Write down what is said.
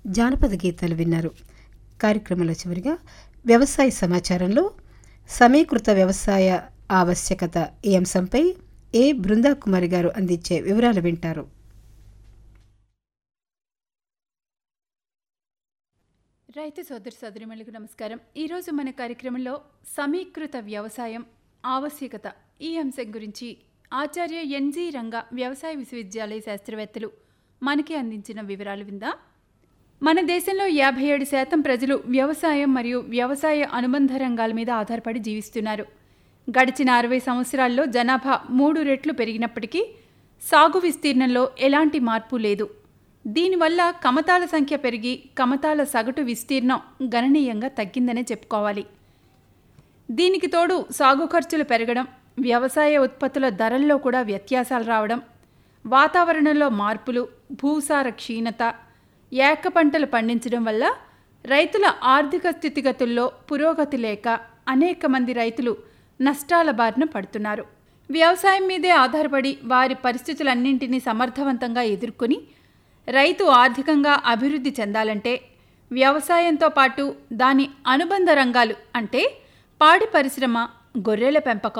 జానపద గీతాలు విన్నారు కార్యక్రమంలో చివరిగా వ్యవసాయ సమాచారంలో సమీకృత వ్యవసాయ ఆవశ్యకత ఈ అంశంపై ఏ బృందా కుమారి గారు అందించే వివరాలు వింటారు రైతు సోదరి సోదరిమణులకు నమస్కారం ఈరోజు మన కార్యక్రమంలో సమీకృత వ్యవసాయం ఆవశ్యకత ఈ అంశం గురించి ఆచార్య ఎన్జి రంగ వ్యవసాయ విశ్వవిద్యాలయ శాస్త్రవేత్తలు మనకి అందించిన వివరాలు విందా మన దేశంలో యాభై ఏడు శాతం ప్రజలు వ్యవసాయం మరియు వ్యవసాయ అనుబంధ రంగాల మీద ఆధారపడి జీవిస్తున్నారు గడిచిన అరవై సంవత్సరాల్లో జనాభా మూడు రెట్లు పెరిగినప్పటికీ సాగు విస్తీర్ణంలో ఎలాంటి మార్పు లేదు దీనివల్ల కమతాల సంఖ్య పెరిగి కమతాల సగటు విస్తీర్ణం గణనీయంగా తగ్గిందనే చెప్పుకోవాలి దీనికి తోడు సాగు ఖర్చులు పెరగడం వ్యవసాయ ఉత్పత్తుల ధరల్లో కూడా వ్యత్యాసాలు రావడం వాతావరణంలో మార్పులు భూసార క్షీణత ఏక పంటలు పండించడం వల్ల రైతుల ఆర్థిక స్థితిగతుల్లో పురోగతి లేక అనేక మంది రైతులు నష్టాల బారిన పడుతున్నారు వ్యవసాయం మీదే ఆధారపడి వారి పరిస్థితులన్నింటినీ సమర్థవంతంగా ఎదుర్కొని రైతు ఆర్థికంగా అభివృద్ధి చెందాలంటే వ్యవసాయంతో పాటు దాని అనుబంధ రంగాలు అంటే పాడి పరిశ్రమ గొర్రెల పెంపకం